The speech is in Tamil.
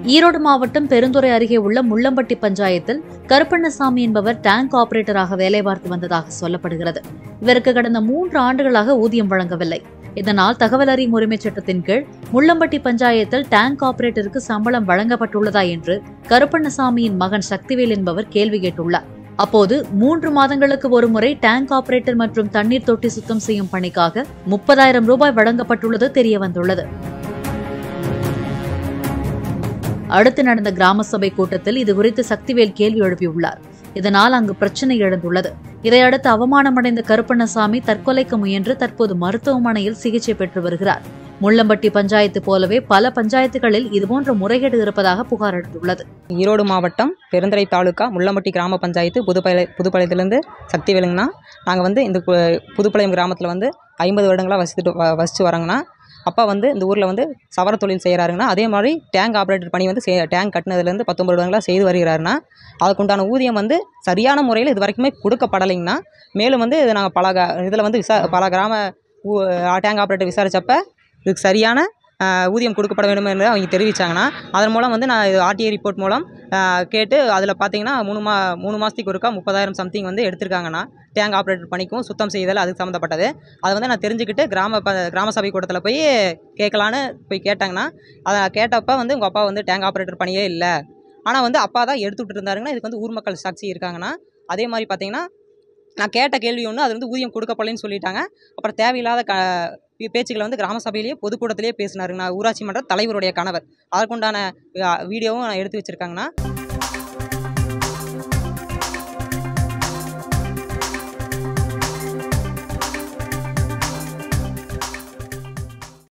ஈரோடு மாவட்டம் பெருந்துறை அருகே உள்ள முள்ளம்பட்டி பஞ்சாயத்தில் கருப்பண்ணசாமி என்பவர் டேங்க் ஆபரேட்டராக வேலை பார்த்து வந்ததாக சொல்லப்படுகிறது இவருக்கு கடந்த மூன்று ஆண்டுகளாக ஊதியம் வழங்கவில்லை இதனால் தகவல் அறியும் உரிமைச் சட்டத்தின் கீழ் முள்ளம்பட்டி பஞ்சாயத்தில் டேங்க் ஆபரேட்டருக்கு சம்பளம் வழங்கப்பட்டுள்ளதா என்று கருப்பண்ணசாமியின் மகன் சக்திவேல் என்பவர் கேள்வி கேட்டுள்ளார் அப்போது மூன்று மாதங்களுக்கு ஒருமுறை டேங்க் ஆபரேட்டர் மற்றும் தண்ணீர் தொட்டி சுத்தம் செய்யும் பணிக்காக முப்பதாயிரம் ரூபாய் வழங்கப்பட்டுள்ளது தெரியவந்துள்ளது அடுத்து நடந்த கிராம சபை கூட்டத்தில் இதுகுறித்து சக்திவேல் கேள்வி எழுப்பியுள்ளார் இதனால் அங்கு பிரச்சனை எழுந்துள்ளது இதையடுத்து அவமானமடைந்த கருப்பண்ணசாமி தற்கொலைக்கு முயன்று தற்போது மருத்துவமனையில் சிகிச்சை பெற்று வருகிறார் முள்ளம்பட்டி பஞ்சாயத்து போலவே பல பஞ்சாயத்துகளில் இதுபோன்ற முறைகேடு இருப்பதாக புகார் எடுத்துள்ளது ஈரோடு மாவட்டம் பெருந்துறை தாலுக்கா முள்ளம்பட்டி கிராம பஞ்சாயத்து புதுப்பளை புதுப்பாளையத்துலேருந்து சக்தி வேலுங்கண்ணா நாங்கள் வந்து இந்த கு- புதுப்பாளையம் கிராமத்தில் வந்து ஐம்பது வருடங்களாக வசித்துட்டு வ- வசித்து வரோங்கண்ணா அப்பா வந்து இந்த ஊரில் வந்து சவர தொழில் செய்கிறாருங்கண்ணா அதே மாதிரி டேங்க் ஆப்ரேட்டர் பணி வந்து செய் டேங்க் கட்டினதுலேருந்து பத்தொம்பது வருடங்களாக செய்து வருகிறாருண்ணா அதுக்குண்டான ஊதியம் வந்து சரியான முறையில் இது வரைக்குமே கொடுக்கப்படலைங்கண்ணா மேலும் வந்து இது நாங்கள் பல இதில் வந்து விசா பல கிராம ஊ- டேங்க் ஆப்ரேட்டர் விசாரித்தப்ப இதுக்கு சரியான ஆஹ், ஊதியம் கொடுக்கப்பட வேண்டும் என்று அவங்க தெரிவித்தாங்கண்ணா அதன் மூலம் வந்து நான் ஆர்டிஐ ரிப்போர்ட் மூலம் ஆஹ், கேட்டு அதில் பார்த்தீங்கன்னா மூணு மா மூணு மாதத்துக்கு ஒருக்கா முப்பதாயிரம் சம்திங் வந்து எடுத்திருக்காங்கண்ணா டேங்க் ஆப்ரேட்டர் பணிக்கும் சுத்தம் செய்தல் அதுக்கு சம்மந்தப்பட்டது அதை வந்து நான் தெரிஞ்சுக்கிட்டு கிராம ப கிராம சபை கூட்டத்தில் போய் கேட்கலான்னு போய் கேட்டாங்கண்ணா அதை கேட்டப்ப வந்து உங்கள் அப்பா வந்து டேங்க் ஆப்ரேட்டர் பணியே இல்லை ஆனால் வந்து அப்பா தான் எடுத்துக்கிட்டு இருந்தாருங்கன்னா இதுக்கு வந்து ஊர் மக்கள் சாட்சி இருக்காங்கண்ணா அதே மாதிரி பார்த்தீங்கன்னா நான் கேட்ட கேள்வி ஒன்று அது வந்து ஊதியம் கொடுக்கப்படலைன்னு சொல்லிட்டாங்க அப்புறம் தேவையில்லாத க பே- பேச்சுக்களை வந்து கிராம சபையிலேயே பொதுக்கூட்டத்திலேயே பேசினாருங்கண்ணா ஊராட்சி மன்ற தலைவருடைய கணவர் அதற்குண்டான அஹ், வீடியோவும் நான் எடுத்து வச்சுருக்காங்கண்ணா